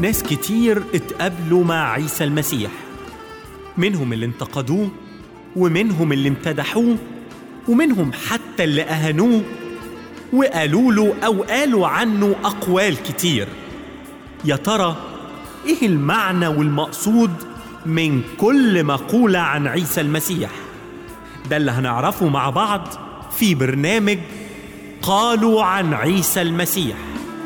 ناس كتير اتقابلوا مع عيسى المسيح منهم اللي انتقدوه ومنهم اللي امتدحوه ومنهم حتى اللي أهانوه وقالوا له أو قالوا عنه أقوال كتير يا ترى إيه المعنى والمقصود من كل مقولة عن عيسى المسيح ده اللي هنعرفه مع بعض في برنامج قالوا عن عيسى المسيح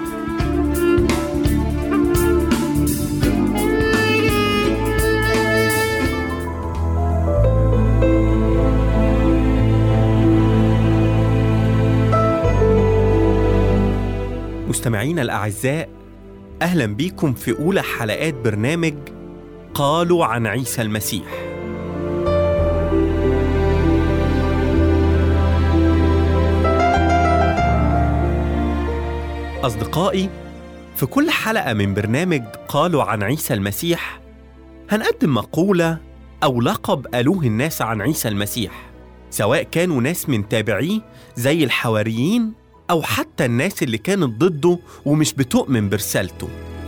مستمعينا الأعزاء أهلا بيكم في أولى حلقات برنامج قالوا عن عيسى المسيح أصدقائي في كل حلقة من برنامج قالوا عن عيسى المسيح هنقدم مقولة أو لقب قالوه الناس عن عيسى المسيح سواء كانوا ناس من تابعيه زي الحواريين أو حتى الناس اللي كانت ضده ومش بتؤمن برسالته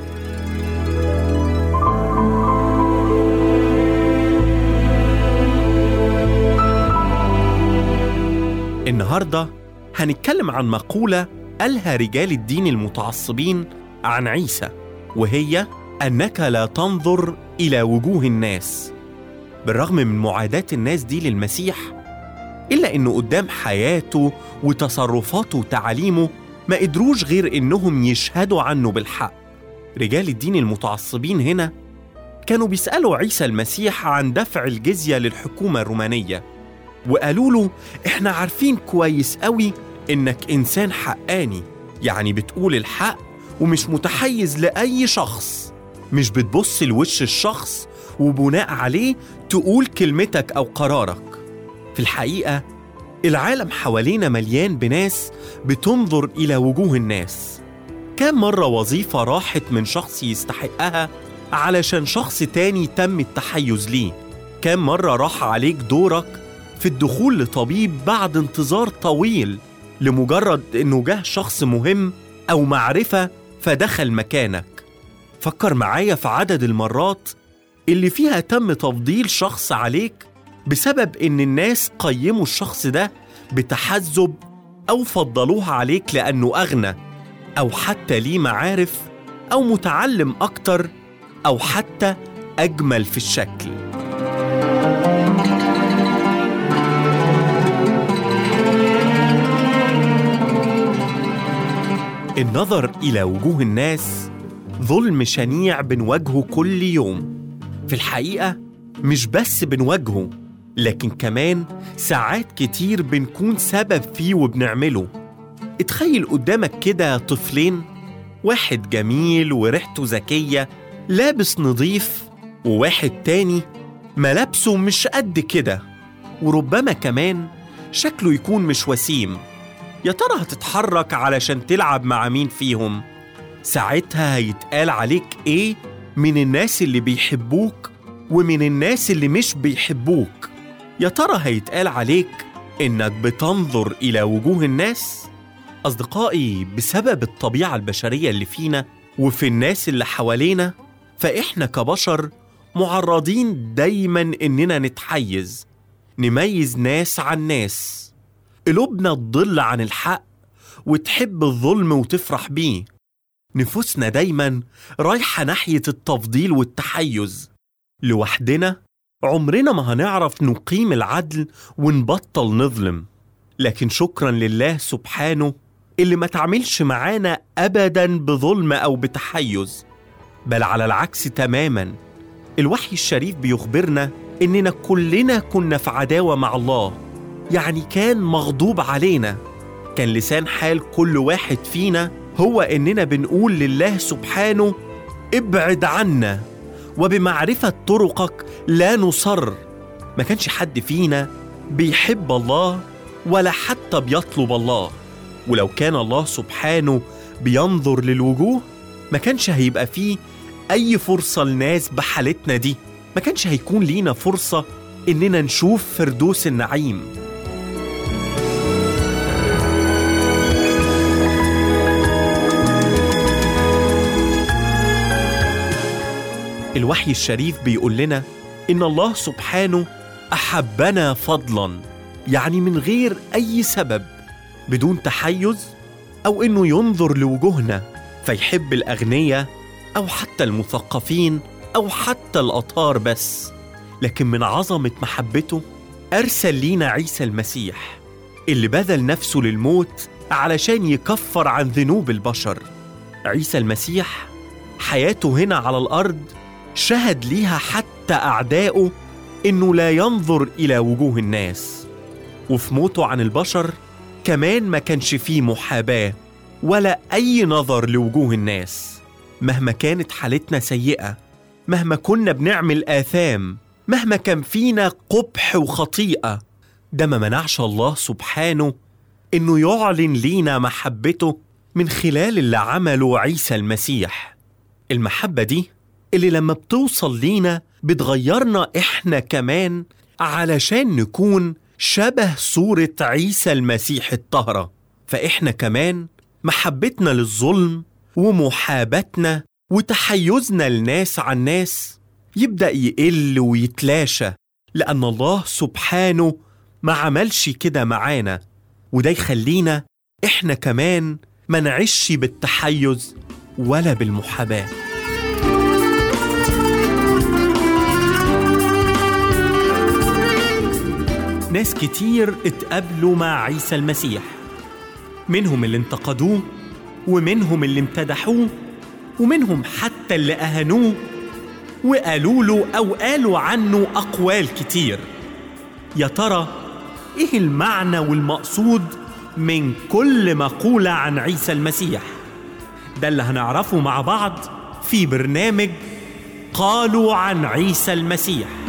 النهارده هنتكلم عن مقولة قالها رجال الدين المتعصبين عن عيسى وهي أنك لا تنظر إلى وجوه الناس بالرغم من معاداة الناس دي للمسيح إلا إنه قدام حياته وتصرفاته وتعاليمه ما قدروش غير إنهم يشهدوا عنه بالحق رجال الدين المتعصبين هنا كانوا بيسألوا عيسى المسيح عن دفع الجزية للحكومة الرومانية وقالوا له إحنا عارفين كويس قوي إنك إنسان حقاني يعني بتقول الحق ومش متحيز لأي شخص مش بتبص لوش الشخص وبناء عليه تقول كلمتك أو قرارك في الحقيقة العالم حوالينا مليان بناس بتنظر إلى وجوه الناس كم مرة وظيفة راحت من شخص يستحقها علشان شخص تاني تم التحيز ليه كم مرة راح عليك دورك في الدخول لطبيب بعد انتظار طويل لمجرد انه جه شخص مهم او معرفة فدخل مكانك فكر معايا في عدد المرات اللي فيها تم تفضيل شخص عليك بسبب ان الناس قيموا الشخص ده بتحزب او فضلوه عليك لانه اغنى او حتى ليه معارف او متعلم اكتر او حتى اجمل في الشكل النظر الى وجوه الناس ظلم شنيع بنواجهه كل يوم في الحقيقه مش بس بنواجهه لكن كمان ساعات كتير بنكون سبب فيه وبنعمله اتخيل قدامك كده طفلين واحد جميل وريحته ذكية لابس نظيف وواحد تاني ملابسه مش قد كده وربما كمان شكله يكون مش وسيم يا ترى هتتحرك علشان تلعب مع مين فيهم ساعتها هيتقال عليك ايه من الناس اللي بيحبوك ومن الناس اللي مش بيحبوك يا ترى هيتقال عليك انك بتنظر الى وجوه الناس اصدقائي بسبب الطبيعه البشريه اللي فينا وفي الناس اللي حوالينا فاحنا كبشر معرضين دايما اننا نتحيز نميز ناس عن ناس قلوبنا تضل عن الحق وتحب الظلم وتفرح بيه نفوسنا دايما رايحه ناحيه التفضيل والتحيز لوحدنا عمرنا ما هنعرف نقيم العدل ونبطل نظلم لكن شكرا لله سبحانه اللي ما تعملش معانا ابدا بظلم او بتحيز بل على العكس تماما الوحي الشريف بيخبرنا اننا كلنا كنا في عداوه مع الله يعني كان مغضوب علينا كان لسان حال كل واحد فينا هو اننا بنقول لله سبحانه ابعد عنا وبمعرفه طرقك لا نصر ما كانش حد فينا بيحب الله ولا حتى بيطلب الله ولو كان الله سبحانه بينظر للوجوه ما كانش هيبقى فيه أي فرصة لناس بحالتنا دي ما كانش هيكون لينا فرصة إننا نشوف فردوس النعيم الوحي الشريف بيقول لنا إن الله سبحانه أحبنا فضلا يعني من غير أي سبب بدون تحيز أو إنه ينظر لوجوهنا فيحب الأغنياء أو حتى المثقفين أو حتى الأطهار بس لكن من عظمة محبته أرسل لينا عيسى المسيح اللي بذل نفسه للموت علشان يكفر عن ذنوب البشر عيسى المسيح حياته هنا على الأرض شهد ليها حتى أعدائه إنه لا ينظر إلى وجوه الناس وفي موته عن البشر كمان ما كانش فيه محاباة ولا أي نظر لوجوه الناس مهما كانت حالتنا سيئة مهما كنا بنعمل آثام مهما كان فينا قبح وخطيئة ده ما منعش الله سبحانه إنه يعلن لينا محبته من خلال اللي عمله عيسى المسيح المحبة دي اللي لما بتوصل لينا بتغيرنا إحنا كمان علشان نكون شبه صورة عيسى المسيح الطاهرة فإحنا كمان محبتنا للظلم ومحابتنا وتحيزنا لناس عن ناس يبدأ يقل ويتلاشى لأن الله سبحانه ما عملش كده معانا وده يخلينا إحنا كمان ما نعيش بالتحيز ولا بالمحاباه ناس كتير اتقابلوا مع عيسى المسيح منهم اللي انتقدوه ومنهم اللي امتدحوه ومنهم حتى اللي أهانوه وقالوا له أو قالوا عنه أقوال كتير يا ترى إيه المعنى والمقصود من كل مقولة عن عيسى المسيح ده اللي هنعرفه مع بعض في برنامج قالوا عن عيسى المسيح